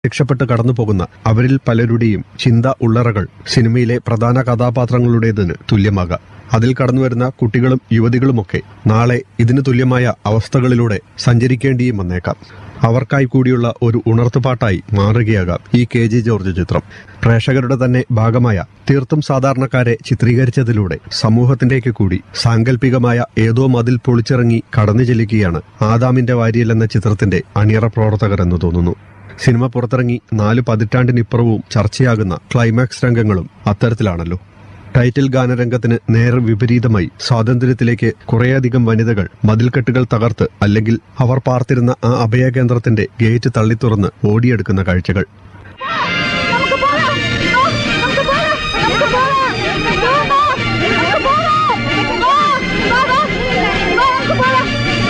രക്ഷപ്പെട്ട് കടന്നുപോകുന്ന അവരിൽ പലരുടെയും ചിന്ത ഉള്ളറകൾ സിനിമയിലെ പ്രധാന കഥാപാത്രങ്ങളുടേതിന് തുല്യമാകാം അതിൽ കടന്നുവരുന്ന കുട്ടികളും യുവതികളുമൊക്കെ നാളെ ഇതിന് തുല്യമായ അവസ്ഥകളിലൂടെ സഞ്ചരിക്കേണ്ടിയും വന്നേക്കാം അവർക്കായി കൂടിയുള്ള ഒരു ഉണർത്തുപാട്ടായി മാറുകയാകാം ഈ കെ ജി ജോർജ് ചിത്രം പ്രേക്ഷകരുടെ തന്നെ ഭാഗമായ തീർത്തും സാധാരണക്കാരെ ചിത്രീകരിച്ചതിലൂടെ സമൂഹത്തിലേക്ക് കൂടി സാങ്കല്പികമായ ഏതോ മതിൽ പൊളിച്ചിറങ്ങി കടന്നു ചെല്ലുകയാണ് ആദാമിന്റെ വാരിയൽ എന്ന ചിത്രത്തിന്റെ അണിയറ പ്രവർത്തകർ എന്ന് തോന്നുന്നു സിനിമ പുറത്തിറങ്ങി നാല് പതിറ്റാണ്ടിനിപ്പുറവും ചർച്ചയാകുന്ന ക്ലൈമാക്സ് രംഗങ്ങളും അത്തരത്തിലാണല്ലോ ടൈറ്റിൽ ഗാനരംഗത്തിന് നേർ വിപരീതമായി സ്വാതന്ത്ര്യത്തിലേക്ക് കുറേയധികം വനിതകൾ മതിൽക്കെട്ടുകൾ തകർത്ത് അല്ലെങ്കിൽ അവർ പാർത്തിരുന്ന ആ അഭയകേന്ദ്രത്തിന്റെ ഗേറ്റ് തള്ളിത്തുറന്ന് ഓടിയെടുക്കുന്ന കാഴ്ചകൾ നമുക്ക് പോകാം ആ, നമുക്ക് പോകാം നമുക്ക് പോകാം പോകാം നമുക്ക് പോകാം ആ, വാ, വാ. വാ, നമുക്ക് പോകാം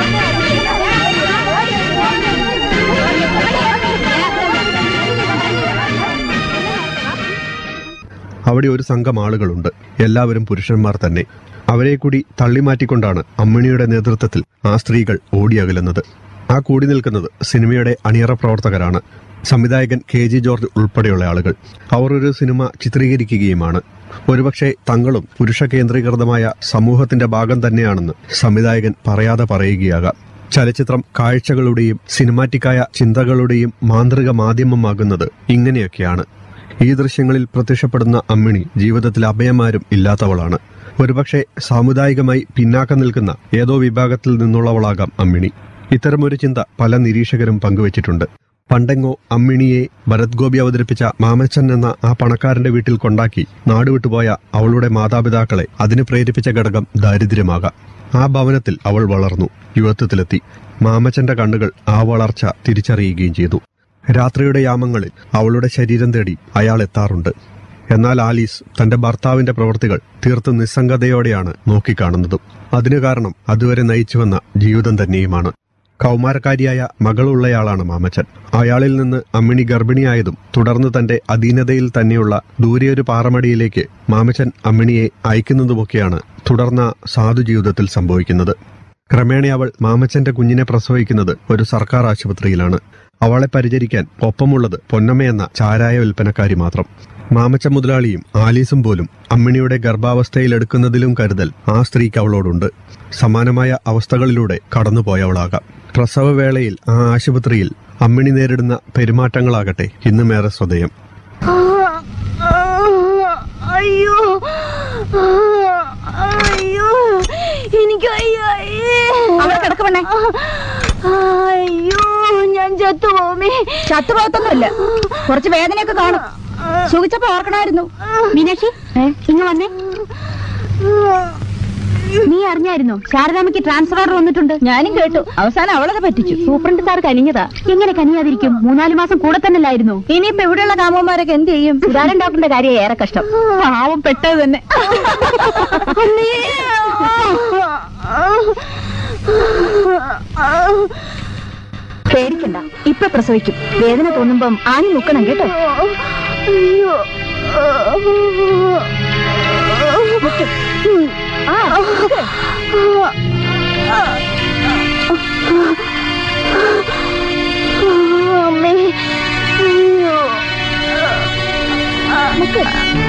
അവിടെ ഒരു സംഘം ആളുകളുണ്ട് എല്ലാവരും പുരുഷന്മാർ തന്നെ അവരെ കൂടി തള്ളിമാറ്റിക്കൊണ്ടാണ് അമ്മിണിയുടെ നേതൃത്വത്തിൽ ആ സ്ത്രീകൾ ഓടിയകലുന്നത് ആ കൂടി നിൽക്കുന്നത് സിനിമയുടെ അണിയറ പ്രവർത്തകരാണ് സംവിധായകൻ കെ ജി ജോർജ് ഉൾപ്പെടെയുള്ള ആളുകൾ അവർ ഒരു സിനിമ ചിത്രീകരിക്കുകയുമാണ് ഒരുപക്ഷെ തങ്ങളും പുരുഷ കേന്ദ്രീകൃതമായ സമൂഹത്തിന്റെ ഭാഗം തന്നെയാണെന്ന് സംവിധായകൻ പറയാതെ പറയുകയാകാം ചലച്ചിത്രം കാഴ്ചകളുടെയും സിനിമാറ്റിക്കായ ചിന്തകളുടെയും മാന്ത്രിക മാധ്യമമാകുന്നത് ഇങ്ങനെയൊക്കെയാണ് ഈ ദൃശ്യങ്ങളിൽ പ്രത്യക്ഷപ്പെടുന്ന അമ്മിണി ജീവിതത്തിൽ അഭയമാരും ഇല്ലാത്തവളാണ് ഒരുപക്ഷെ സാമുദായികമായി പിന്നാക്കം നിൽക്കുന്ന ഏതോ വിഭാഗത്തിൽ നിന്നുള്ളവളാകാം അമ്മിണി ഇത്തരമൊരു ചിന്ത പല നിരീക്ഷകരും പങ്കുവച്ചിട്ടുണ്ട് പണ്ടെങ്ങോ അമ്മിണിയെ ഭരത് ഗോപി അവതരിപ്പിച്ച മാമച്ചൻ എന്ന ആ പണക്കാരന്റെ വീട്ടിൽ കൊണ്ടാക്കി നാടുവിട്ടുപോയ അവളുടെ മാതാപിതാക്കളെ അതിന് പ്രേരിപ്പിച്ച ഘടകം ദാരിദ്ര്യമാകാം ആ ഭവനത്തിൽ അവൾ വളർന്നു യുവത്വത്തിലെത്തി മാമച്ചന്റെ കണ്ണുകൾ ആ വളർച്ച തിരിച്ചറിയുകയും ചെയ്തു രാത്രിയുടെ യാമങ്ങളിൽ അവളുടെ ശരീരം തേടി അയാൾ എത്താറുണ്ട് എന്നാൽ ആലീസ് തന്റെ ഭർത്താവിന്റെ പ്രവൃത്തികൾ തീർത്തും നിസ്സംഗതയോടെയാണ് നോക്കിക്കാണുന്നതും അതിനു കാരണം അതുവരെ നയിച്ചുവന്ന ജീവിതം തന്നെയുമാണ് കൗമാരക്കാരിയായ മകളുള്ളയാളാണ് മാമച്ചൻ അയാളിൽ നിന്ന് അമ്മിണി ഗർഭിണിയായതും തുടർന്ന് തന്റെ അധീനതയിൽ തന്നെയുള്ള ദൂരെയൊരു പാറമടിയിലേക്ക് മാമച്ചൻ അമ്മിണിയെ അയക്കുന്നതുമൊക്കെയാണ് തുടർന്ന സാധു ജീവിതത്തിൽ സംഭവിക്കുന്നത് ക്രമേണ അവൾ മാമച്ചന്റെ കുഞ്ഞിനെ പ്രസവിക്കുന്നത് ഒരു സർക്കാർ ആശുപത്രിയിലാണ് അവളെ പരിചരിക്കാൻ ഒപ്പമുള്ളത് പൊന്നമ്മ എന്ന ചാരായ വിൽപ്പനക്കാരി മാത്രം മാമച്ച മുതലാളിയും ആലീസും പോലും അമ്മിണിയുടെ ഗർഭാവസ്ഥയിലെടുക്കുന്നതിലും കരുതൽ ആ സ്ത്രീക്ക് അവളോടുണ്ട് സമാനമായ അവസ്ഥകളിലൂടെ കടന്നുപോയവളാകാം പ്രസവവേളയിൽ ആ ആശുപത്രിയിൽ അമ്മിണി നേരിടുന്ന പെരുമാറ്റങ്ങളാകട്ടെ ഇന്നുമേറെ സ്വതയം ആ, ആ, അയ്യോ ആ, അയ്യോ എനിക്ക് അയ്യോ അവിടെ കിടക്ക് പെണ്ണെ. അയ്യോ ഞാൻ ചത്തുപോമേ ചത്തുപോകത്തൊന്നുമില്ല കുറച്ച് വേദനയൊക്കെ കാണും സുഖിച്ചപ്പോ ഓർക്കണമായിരുന്നു മീനാക്ഷി ഇങ്ങ് വന്നേ നീ അറിഞ്ഞായിരുന്നോ ശാരദാമ്മയ്ക്ക് ട്രാൻസ്ഫർ ഓർഡർ വന്നിട്ടുണ്ട് ഞാനും കേട്ടു അവസാനം അവളത് പറ്റിച്ചു സൂപ്രണ്ട് സാർ കനിഞ്ഞതാ എങ്ങനെ കനിയാതിരിക്കും മൂന്നാല് മാസം കൂടെ തന്നെയല്ലായിരുന്നു ഇനിയിപ്പോ ഇവിടെയുള്ള കാമന്മാരൊക്കെ എന്ത് ചെയ്യും സുധാരൻ ഡോക്ടറിന്റെ കാര്യം ഏറെ കഷ്ടം പാവം പെട്ടത് തന്നെ പേടിക്കണ്ട ഇപ്പൊ പ്രസവിക്കും വേദന തോന്നുമ്പം ആഞ്ഞു മുക്കണം കേട്ടോ അയ്യോ ആ അമ്മേ അയ്യോ മുക്ക്.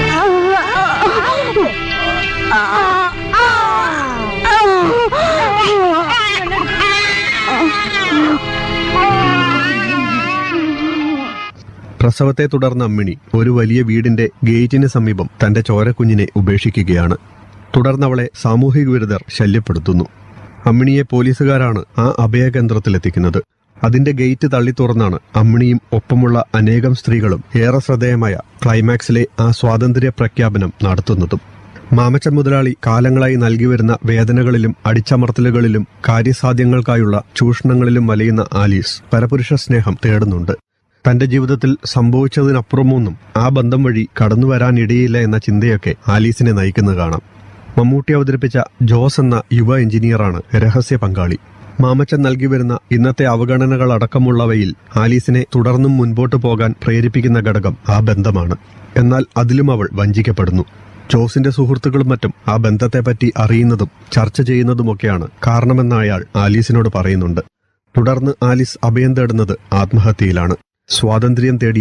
പ്രസവത്തെ തുടർന്ന് അമ്മിണി ഒരു വലിയ വീടിന്റെ ഗേറ്റിന് സമീപം തന്റെ ചോരക്കുഞ്ഞിനെ ഉപേക്ഷിക്കുകയാണ് തുടർന്ന് അവളെ സാമൂഹിക വിരുദ്ധർ ശല്യപ്പെടുത്തുന്നു അമ്മിണിയെ പോലീസുകാരാണ് ആ അഭയകേന്ദ്രത്തിലെത്തിക്കുന്നത് അതിന്റെ ഗേറ്റ് തള്ളി തുറന്നാണ് അമ്മിണിയും ഒപ്പമുള്ള അനേകം സ്ത്രീകളും ഏറെ ശ്രദ്ധേയമായ ക്ലൈമാക്സിലെ ആ സ്വാതന്ത്ര്യ പ്രഖ്യാപനം നടത്തുന്നതും മാമച്ചൻ മുതലാളി കാലങ്ങളായി നൽകി വരുന്ന വേദനകളിലും അടിച്ചമർത്തലുകളിലും കാര്യസാധ്യങ്ങൾക്കായുള്ള ചൂഷണങ്ങളിലും വലയുന്ന ആലീസ് പരപുരുഷ സ്നേഹം തേടുന്നുണ്ട് തന്റെ ജീവിതത്തിൽ സംഭവിച്ചതിനപ്പുറമൊന്നും ആ ബന്ധം വഴി കടന്നു വരാനിടയില്ല എന്ന ചിന്തയൊക്കെ ആലീസിനെ നയിക്കുന്നത് കാണാം മമ്മൂട്ടി അവതരിപ്പിച്ച ജോസ് എന്ന യുവ എഞ്ചിനീയറാണ് രഹസ്യ പങ്കാളി മാമച്ചൻ നൽകി വരുന്ന ഇന്നത്തെ അവഗണനകൾ അടക്കമുള്ളവയിൽ ആലീസിനെ തുടർന്നും മുൻപോട്ട് പോകാൻ പ്രേരിപ്പിക്കുന്ന ഘടകം ആ ബന്ധമാണ് എന്നാൽ അതിലും അവൾ വഞ്ചിക്കപ്പെടുന്നു ജോസിന്റെ സുഹൃത്തുക്കളും മറ്റും ആ ബന്ധത്തെപ്പറ്റി അറിയുന്നതും ചർച്ച ചെയ്യുന്നതുമൊക്കെയാണ് കാരണമെന്ന് അയാൾ ആലീസിനോട് പറയുന്നുണ്ട് തുടർന്ന് ആലീസ് അഭയം തേടുന്നത് ആത്മഹത്യയിലാണ് സ്വാതന്ത്ര്യം തേടി